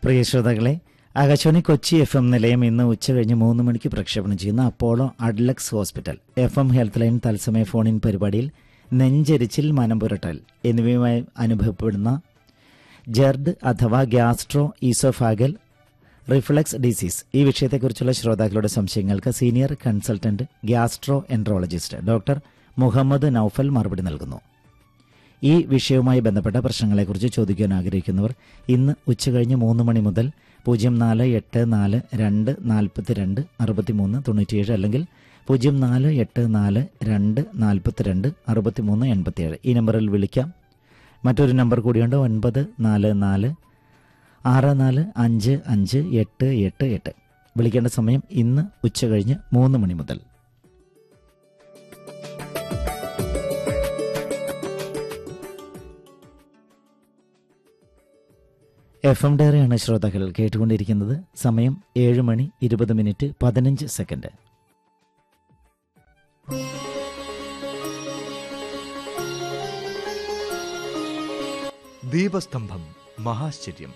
പ്രിയ ശ്രോതാക്കളെ Akashvani Kochi F M നിലയം ഇന്ന് ഉച്ചകഴിഞ്ഞ് മൂന്ന് മണിക്ക് പ്രക്ഷേപണം ചെയ്യുന്ന Apollo Adlux hospital F M health line തത്സമയ ഫോണിൻ പരിപാടിയിൽ നെഞ്ചരിച്ചിൽ മനം പുരട്ടൽ എന്നിവയുമായി അനുഭവപ്പെടുന്ന ജെർഡ് അഥവാ ഗ്യാസ്ട്രോ ഈസോഫാഗൽ റിഫ്ലക്സ് ഡിസീസ് ഈ വിഷയത്തെക്കുറിച്ചുള്ള ശ്രോതാക്കളുടെ സംശയങ്ങൾക്ക് senior consultant gastroenterologist doctor Muhammad Naufal മറുപടി നൽകുന്നു ഈ വിഷയവുമായി ബന്ധപ്പെട്ട പ്രശ്നങ്ങളെക്കുറിച്ച് ചോദിക്കാൻ ആഗ്രഹിക്കുന്നവർ ഇന്ന് ഉച്ചകഴിഞ്ഞ് മൂന്ന് മണി മുതൽ പൂജ്യം നാല് എട്ട് നാല് രണ്ട് നാൽപ്പത്തിരണ്ട് അറുപത്തിമൂന്ന് തൊണ്ണൂറ്റിയേഴ് അല്ലെങ്കിൽ പൂജ്യം നാല് എട്ട് നാല് രണ്ട് നാൽപ്പത്തിരണ്ട് അറുപത്തിമൂന്ന് എൺപത്തിയേഴ് ഈ നമ്പറിൽ വിളിക്കാം മറ്റൊരു നമ്പർ കൂടിയുണ്ട് ഒൻപത് നാല് നാല് ആറ് നാല് അഞ്ച് അഞ്ച് എട്ട് എട്ട് എട്ട് വിളിക്കേണ്ട സമയം ഇന്ന് ഉച്ചകഴിഞ്ഞ് മൂന്ന് മണി മുതൽ എഫ് എം ഡയറിയാണ് ശ്രോതാക്കൾ കേട്ടുകൊണ്ടിരിക്കുന്നത് സമയം ഏഴ് മണി ഇരുപത് മിനിറ്റ് പതിനഞ്ച് സെക്കൻഡ് ദീപസ്തംഭം മഹാശ്ചര്യം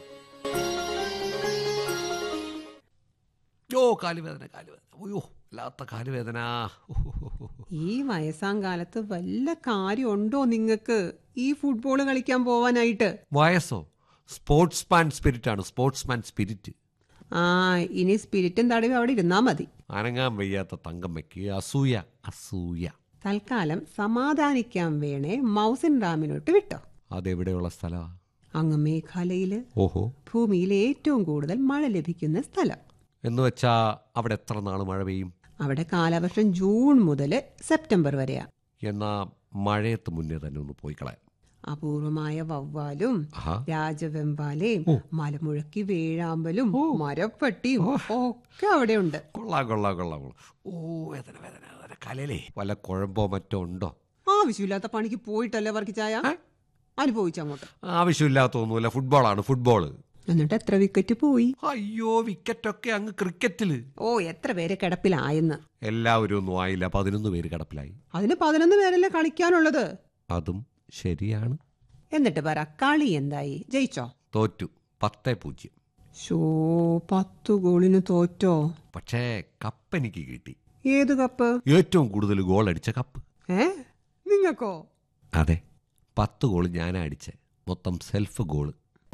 ഓ കാലുവേദന കാലുവേദന അയ്യോ വല്ലാത്ത കാലുവേദന ഈ വയസ്സാം കാലത്ത് വല്ല കാര്യമുണ്ടോ നിങ്ങക്ക് ഈ ഫുട്ബോൾ കളിക്കാൻ പോവാനായിട്ട് വയസ്സോ സ്പോർട്സ് മാൻ സ്പിരിറ്റ് ആണ് സ്പോർട്സ് മാൻ സ്പിരിറ്റ് ആ ഇനി സ്പിരിറ്റും തടവി അവിടെ ഇരുന്നാ മതി അനങ്ങാൻ വയ്യാത്ത തങ്കമ്മയ്ക്ക് അസൂയ അസൂയ തൽക്കാലം സമാധാനിക്കാൻ വേണേ മൗസിൻ ഡാമിനോട്ട് വിട്ടോ അതെവിടെയുള്ള സ്ഥലമാ അങ്ങ് മേഘാലയയില് ഓഹോ ഭൂമിയിലെ ഏറ്റവും കൂടുതൽ മഴ ലഭിക്കുന്ന സ്ഥലം എന്ന് വെച്ചാ അവിടെ എത്ര നാൾ മഴ പെയ്യും അവിടെ കാലവർഷം ജൂൺ മുതൽ സെപ്റ്റംബർ വരെയാ എന്നാ മഴയത്ത് മുന്നേ തന്നെ ഒന്ന് പോയി കളയാം അപൂർവമായ വവ്വാലും ആഹാ. രാജവെമ്പാലയും മലമുഴക്കി വേഴാമ്പലും മരപ്പട്ടിയും ഒക്കെ അവിടെ ഉണ്ട് കൊള്ളാം കൊള്ളാം കൊള്ളാം കൊള്ളാം ഓ വേദന വേദന വേദന കലയിലേ വല്ല കുഴമ്പോ മറ്റോ ഉണ്ടോ ആവശ്യമില്ലാത്ത പണിക്ക് പോയിട്ടല്ലേ വർക്കിച്ചായ അനുഭവിച്ചങ്ങോട്ട് ആവശ്യമില്ലാത്തൊന്നുമില്ല ഫുട്ബോളാണ് ഫുട്ബോൾ എന്നിട്ട് എത്ര വിക്കറ്റ് പോയി അയ്യോ വിക്കറ്റൊക്കെ അങ്ങ് ക്രിക്കറ്റില് ഓ എത്ര പേര് കിടപ്പിലായെന്ന് എല്ലാവരും ഒന്നും ആയില്ല പതിനൊന്ന് പേര് കിടപ്പിലായി അതിന് പതിനൊന്ന് പേരല്ലേ കളിക്കാനുള്ളത് അതും ശരിയാണ് എന്നിട്ട് പറ കളി എന്തായി ജയിച്ചോ തോറ്റു പത്തേ പൂജ്യം ഷോ പത്തു ഗോളിന് തോറ്റോ പക്ഷേ കപ്പ് എനിക്ക് കിട്ടി ഏത് കപ്പ് ഏറ്റവും കൂടുതൽ ഗോൾ അടിച്ച കപ്പ് ഏ നിങ്ങൾക്കോ അതെ പത്ത് ഗോൾ ഞാനാ അടിച്ചേ മൊത്തം സെൽഫ് ഗോള്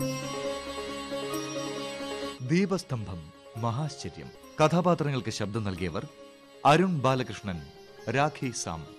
ദീപസ്തംഭം മഹാശ്ചര്യം കഥാപാത്രങ്ങൾക്ക് ശബ്ദം നൽകിയവർ അരുൺ ബാലകൃഷ്ണൻ രാഖി സാം